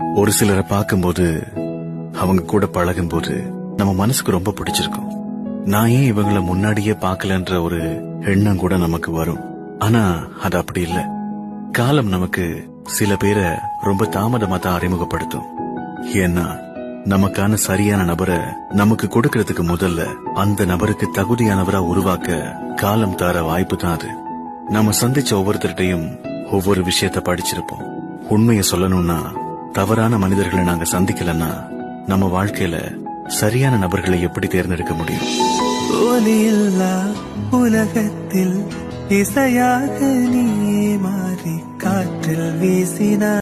ஒரு சிலரை பார்க்கும்போது அவங்க கூட பழகும்போது நம்ம மனசுக்கு ரொம்ப பிடிச்சிருக்கும் நான் ஏன் இவங்களை முன்னாடியே பார்க்கலன்ற ஒரு எண்ணம் கூட நமக்கு வரும் ஆனா அது அப்படி இல்ல காலம் நமக்கு சில பேரை ரொம்ப தாமதமா தான் அறிமுகப்படுத்தும் ஏன்னா நமக்கான சரியான நபரை நமக்கு கொடுக்கறதுக்கு முதல்ல அந்த நபருக்கு தகுதியானவரா உருவாக்க காலம் தர வாய்ப்பு தான் அது நம்ம சந்திச்ச ஒவ்வொருத்தர்கிட்டையும் ஒவ்வொரு விஷயத்த படிச்சிருப்போம் உண்மையை சொல்லணும்னா தவறான மனிதர்களை நாங்க சந்திக்கலன்னா நம்ம வாழ்க்கையில சரியான நபர்களை எப்படி தேர்ந்தெடுக்க முடியும் ஒலியில்லா உலகத்தில் இசையாக நீ மாறி காற்றில் வீசினாய்